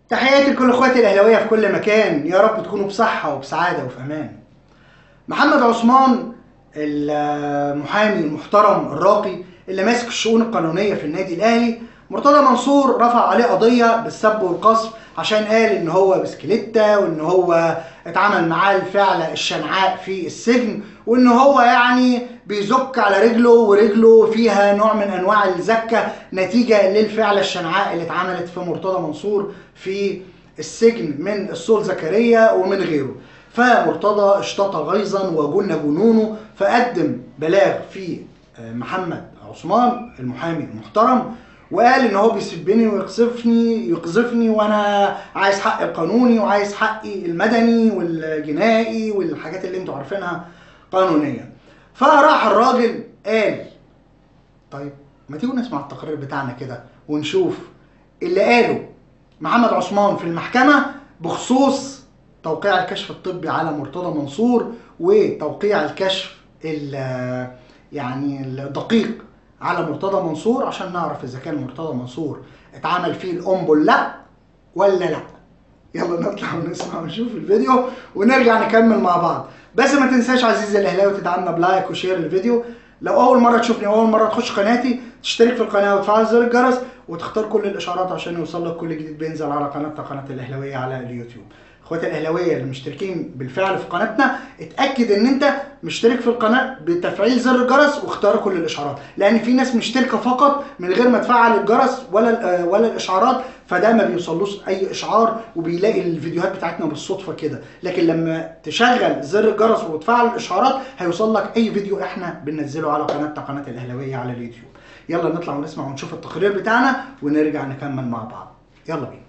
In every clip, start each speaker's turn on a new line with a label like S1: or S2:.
S1: تحياتي لكل اخواتي الاهلاويه في كل مكان يا رب تكونوا بصحه وبسعاده وفي امان محمد عثمان المحامي المحترم الراقي اللي ماسك الشؤون القانونيه في النادي الاهلي مرتضى منصور رفع عليه قضيه بالسب والقصف عشان قال ان هو بسكليتة وان هو اتعمل معاه الفعلة الشنعاء في السجن وان هو يعني بيزك على رجله ورجله فيها نوع من انواع الزكة نتيجة للفعلة الشنعاء اللي اتعملت في مرتضى منصور في السجن من السول زكريا ومن غيره فمرتضى اشتط غيظا وجن جنونه فقدم بلاغ في محمد عثمان المحامي المحترم وقال ان هو بيسبني ويقذفني يقذفني وانا عايز حقي القانوني وعايز حقي المدني والجنائي والحاجات اللي انتوا عارفينها قانونيا فراح الراجل قال طيب ما تيجوا نسمع التقرير بتاعنا كده ونشوف اللي قاله محمد عثمان في المحكمة بخصوص توقيع الكشف الطبي على مرتضى منصور وتوقيع الكشف يعني الدقيق على مرتضى منصور عشان نعرف اذا كان مرتضى منصور اتعمل فيه القنبل لا ولا لا يلا نطلع ونسمع ونشوف الفيديو ونرجع نكمل مع بعض بس ما تنساش عزيزي الاهلاوي تدعمنا بلايك وشير الفيديو لو اول مره تشوفني اول مره تخش قناتي تشترك في القناه وتفعل زر الجرس وتختار كل الاشعارات عشان يوصل لك كل جديد بينزل على قناتنا قناه الاهلاويه على اليوتيوب اخواتي الاهلاويه اللي مشتركين بالفعل في قناتنا اتاكد ان انت مشترك في القناه بتفعيل زر الجرس واختار كل الاشعارات لان في ناس مشتركه فقط من غير ما تفعل الجرس ولا ولا الاشعارات فده ما بيوصلوش اي اشعار وبيلاقي الفيديوهات بتاعتنا بالصدفه كده لكن لما تشغل زر الجرس وتفعل الاشعارات هيوصل لك اي فيديو احنا بننزله على قناتنا قناه الاهلاويه على اليوتيوب يلا نطلع ونسمع ونشوف التقرير بتاعنا ونرجع نكمل مع بعض يلا بينا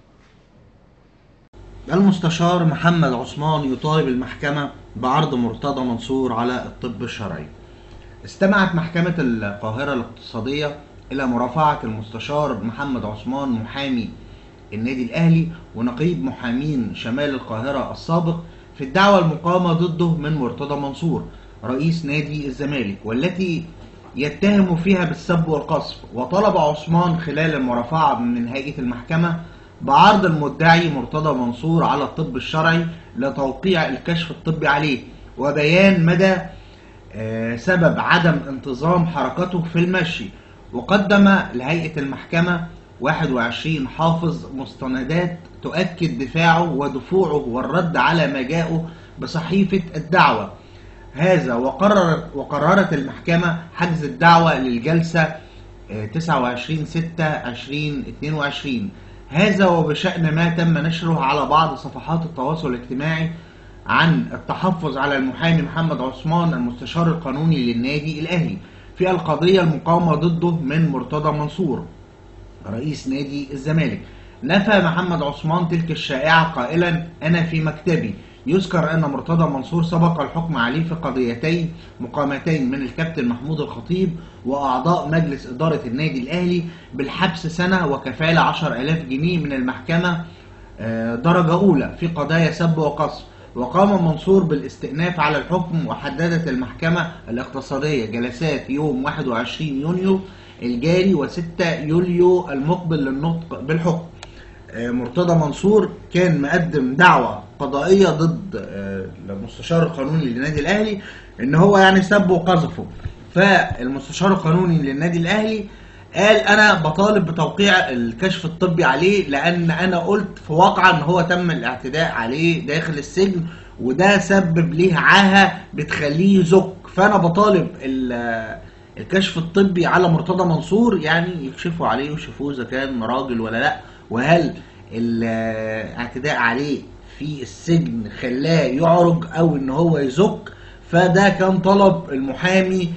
S2: المستشار محمد عثمان يطالب المحكمة بعرض مرتضى منصور على الطب الشرعي. استمعت محكمة القاهرة الاقتصادية إلى مرافعة المستشار محمد عثمان محامي النادي الأهلي ونقيب محامين شمال القاهرة السابق في الدعوة المقامة ضده من مرتضى منصور رئيس نادي الزمالك والتي يتهم فيها بالسب والقصف وطلب عثمان خلال المرافعة من هيئة المحكمة بعرض المدعي مرتضى منصور على الطب الشرعي لتوقيع الكشف الطبي عليه وبيان مدى سبب عدم انتظام حركته في المشي وقدم لهيئة المحكمة 21 حافظ مستندات تؤكد دفاعه ودفوعه والرد على ما جاءه بصحيفة الدعوة هذا وقررت وقررت المحكمة حجز الدعوة للجلسة 29 6 2022 هذا وبشأن ما تم نشره على بعض صفحات التواصل الاجتماعي عن التحفظ على المحامي محمد عثمان المستشار القانوني للنادي الأهلي في القضية المقامة ضده من مرتضى منصور رئيس نادي الزمالك نفى محمد عثمان تلك الشائعة قائلا أنا في مكتبي يذكر أن مرتضى منصور سبق الحكم عليه في قضيتين مقامتين من الكابتن محمود الخطيب وأعضاء مجلس إدارة النادي الأهلي بالحبس سنة وكفالة 10000 جنيه من المحكمة درجة أولى في قضايا سب وقصف وقام منصور بالاستئناف على الحكم وحددت المحكمة الاقتصادية جلسات يوم 21 يونيو الجاري و6 يوليو المقبل للنطق بالحكم مرتضى منصور كان مقدم دعوة قضائية ضد المستشار القانوني للنادي الأهلي إن هو يعني سب وقذفه فالمستشار القانوني للنادي الأهلي قال أنا بطالب بتوقيع الكشف الطبي عليه لأن أنا قلت في واقعة إن هو تم الاعتداء عليه داخل السجن وده سبب ليه عاهة بتخليه يزك فأنا بطالب الكشف الطبي على مرتضى منصور يعني يكشفوا عليه ويشوفوه إذا كان راجل ولا لأ وهل الاعتداء عليه في السجن خلاه يعرج او ان هو يزك فده كان طلب المحامي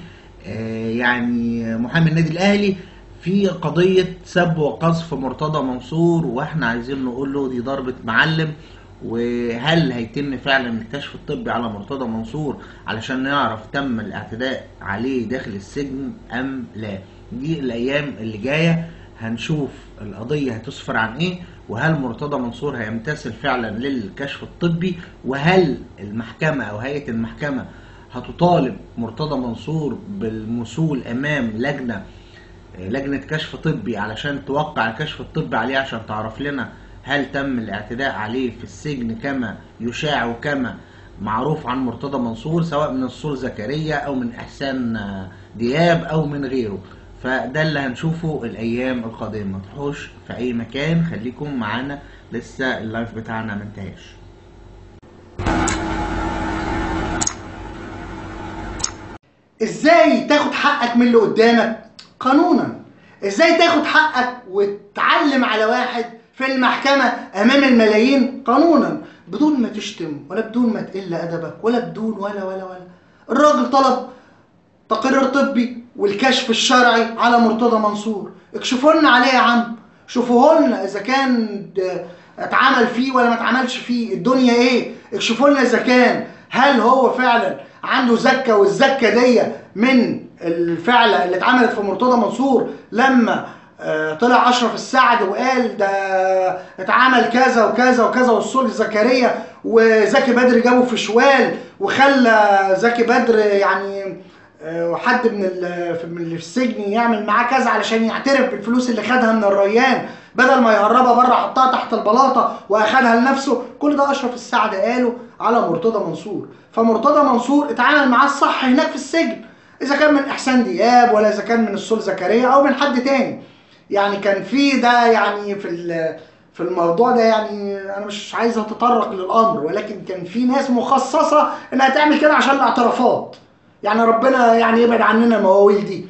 S2: يعني محامي النادي الاهلي في قضية سب وقذف مرتضى منصور واحنا عايزين نقول له دي ضربة معلم وهل هيتم فعلا الكشف الطبي على مرتضى منصور علشان نعرف تم الاعتداء عليه داخل السجن ام لا دي الايام اللي جايه هنشوف القضية هتسفر عن ايه وهل مرتضى منصور هيمتثل فعلا للكشف الطبي وهل المحكمة او هيئة المحكمة هتطالب مرتضى منصور بالمثول امام لجنة لجنة كشف طبي علشان توقع الكشف الطبي عليه عشان تعرف لنا هل تم الاعتداء عليه في السجن كما يشاع وكما معروف عن مرتضى منصور سواء من الصول زكريا او من احسان آه، دياب او من غيره فده اللي هنشوفه الايام القادمه ما تروحوش في اي مكان خليكم معانا لسه اللايف بتاعنا ما انتهاش
S1: ازاي تاخد حقك من اللي قدامك قانونا ازاي تاخد حقك وتعلم على واحد في المحكمة امام الملايين قانونا بدون ما تشتم ولا بدون ما تقل ادبك ولا بدون ولا ولا ولا الراجل طلب تقرير طبي والكشف الشرعي على مرتضى منصور اكشفوا لنا عليه يا عم شوفوا لنا اذا كان د- اتعمل فيه ولا ما اتعملش فيه الدنيا ايه اكشفوا لنا اذا كان هل هو فعلا عنده زكه والزكه دي من الفعله اللي اتعملت في مرتضى منصور لما آه، طلع اشرف السعد وقال ده اتعمل كذا وكذا وكذا والصلح زكريا وزكي بدر جابه في شوال وخلى زكي بدر يعني آه، وحد من ال- في- من اللي في السجن يعمل معاه كذا علشان يعترف بالفلوس اللي خدها من الريان بدل ما يهربها بره حطها تحت البلاطه واخدها لنفسه كل ده اشرف السعد قاله على مرتضى منصور فمرتضى منصور اتعامل معاه الصح هناك في السجن اذا كان من احسان دياب ولا اذا كان من السول زكريا او من حد تاني يعني كان في ده يعني في ال- في الموضوع ده يعني انا مش عايز اتطرق للامر ولكن كان في ناس مخصصه انها تعمل كده عشان الاعترافات يعني ربنا يعني يبعد عننا المواويل دي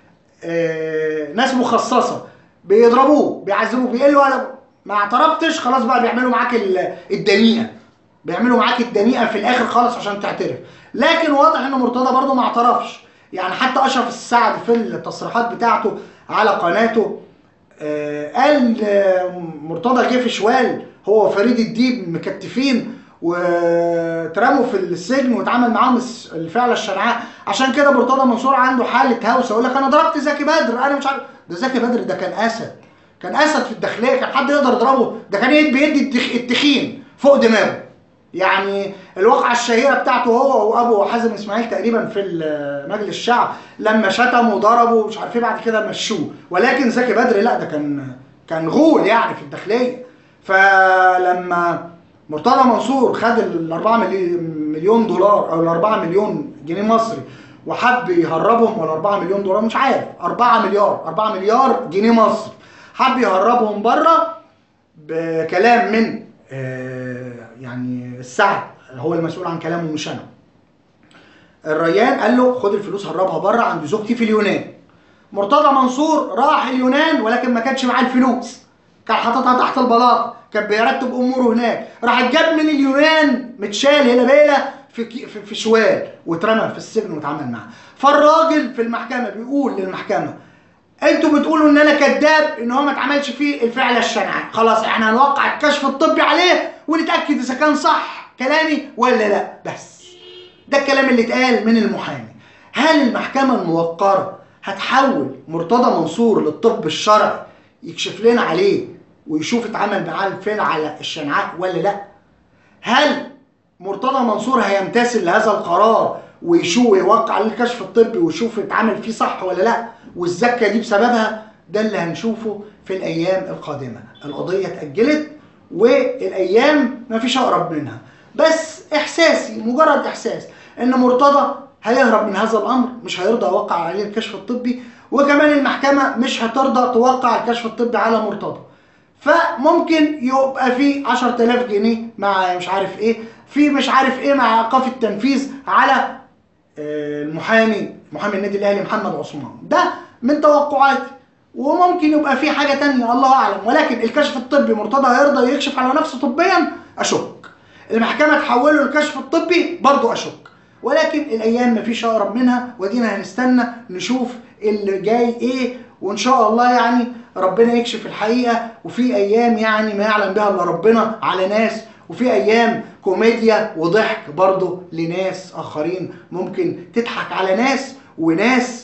S1: آه، ناس مخصصه بيضربوه بيعذبوه بيقلوا انا ما اعترفتش خلاص بقى بيعملوا معاك ال- الدنيئه بيعملوا معاك الدنيئه في الاخر خالص عشان تعترف لكن واضح ان مرتضى برضه ما اعترفش يعني حتى اشرف السعد في التصريحات بتاعته على قناته آه، قال آه، مرتضى جه في شوال هو وفريد الديب مكتفين واترموا في السجن واتعامل معاهم الس- الفعل الشنعاء عشان كده مرتضى منصور عنده حاله هوس يقول لك انا ضربت زكي بدر انا مش عارف ده زكي بدر ده كان اسد كان اسد في الداخليه كان حد يقدر يضربه ده كان يد- بيدي التخ- التخين فوق دماغه يعني الواقعة الشهيرة بتاعته هو وابو حازم اسماعيل تقريبا في ال- مجلس الشعب لما شتموا وضربوا مش عارف ايه بعد كده مشوه ولكن زكي بدر لا ده كان كان غول يعني في الداخلية فلما مرتضى منصور خد ال 4 مليون دولار او ال 4 مليون جنيه مصري وحب يهربهم ولا 4 مليون دولار مش عارف 4 مليار 4 مليار جنيه مصري حب يهربهم بره بكلام من آه، يعني السعد هو المسؤول عن كلامه مش انا الريان قال له خد الفلوس هربها بره عند زوجتي في اليونان مرتضى منصور راح اليونان ولكن ما كانش معاه الفلوس كان حاططها تحت البلاط كان بيرتب اموره هناك راح جاب من اليونان متشال هنا بيله في كي- في, في شوال واترمى في السجن واتعامل معاه فالراجل في المحكمه بيقول للمحكمه انتوا بتقولوا ان انا كذاب ان هو ما اتعملش فيه الفعل الشنعاء خلاص احنا هنوقع الكشف الطبي عليه ونتاكد اذا كان صح كلامي ولا لا بس ده الكلام اللي اتقال من المحامي هل المحكمة الموقرة هتحول مرتضى منصور للطب الشرعي يكشف لنا عليه ويشوف اتعمل معاه الفعل على الشنعاء ولا لا هل مرتضى منصور هيمتثل لهذا القرار ويشوف ويوقع عليه الكشف الطبي ويشوف اتعمل فيه صح ولا لا والزكه دي بسببها ده اللي هنشوفه في الايام القادمه القضيه اتاجلت والايام ما فيش اقرب منها بس احساسي مجرد احساس ان مرتضى هيهرب من هذا الامر مش هيرضى يوقع عليه الكشف الطبي وكمان المحكمه مش هترضى توقع الكشف الطبي على مرتضى فممكن يبقى في 10000 جنيه مع مش عارف ايه في مش عارف ايه مع ايقاف التنفيذ على آه، المحامي محامي النادي الاهلي محمد عثمان ده من توقعاتي وممكن يبقى في حاجه تانية الله اعلم ولكن الكشف الطبي مرتضى هيرضى يكشف على نفسه طبيا اشك المحكمه تحوله للكشف الطبي برضو اشك ولكن الايام مفيش اقرب منها ودينا هنستنى نشوف اللي جاي ايه وان شاء الله يعني ربنا يكشف الحقيقه وفي ايام يعني ما يعلم بها الا ربنا على ناس وفي ايام كوميديا وضحك برضه لناس اخرين ممكن تضحك على ناس وناس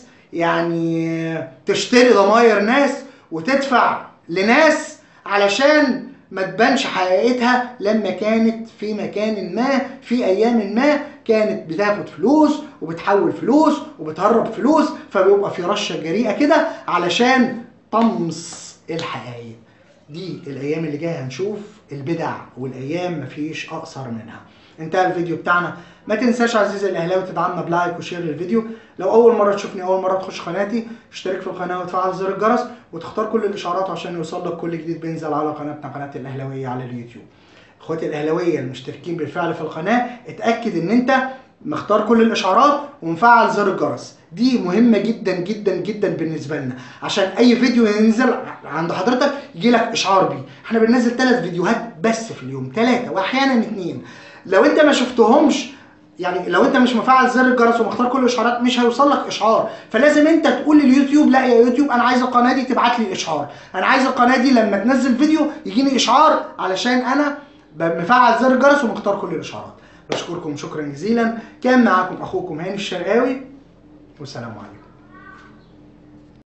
S1: يعني تشتري ضماير ناس وتدفع لناس علشان ما تبانش حقيقتها لما كانت في مكان ما في ايام ما كانت بتاخد فلوس وبتحول فلوس وبتهرب فلوس فبيبقى في رشه جريئه كده علشان طمس الحقائق دي الايام اللي جايه هنشوف البدع والايام مفيش اقصر منها انتهى الفيديو بتاعنا ما تنساش عزيزي الاهلاوي تدعمنا بلايك وشير للفيديو لو اول مره تشوفني اول مره تخش قناتي اشترك في القناه وتفعل زر الجرس وتختار كل الاشعارات عشان يوصل لك كل جديد بينزل على قناتنا قناه الاهلاويه على اليوتيوب اخواتي الاهلاويه المشتركين بالفعل في القناه اتاكد ان انت مختار كل الاشعارات ومفعل زر الجرس دي مهمه جدا جدا جدا بالنسبه لنا عشان اي فيديو ينزل عند حضرتك يجي لك اشعار بيه احنا بننزل ثلاث فيديوهات بس في اليوم ثلاثه واحيانا اثنين لو انت ما شفتهمش يعني لو انت مش مفعل زر الجرس ومختار كل الاشعارات مش هيوصل لك اشعار فلازم انت تقول لليوتيوب لا يا يوتيوب انا عايز القناه دي تبعت لي اشعار انا عايز القناه دي لما تنزل فيديو يجيني اشعار علشان انا مفعل زر الجرس ومختار كل الاشعارات بشكركم شكرا جزيلا كان معاكم اخوكم هاني الشرقاوي والسلام عليكم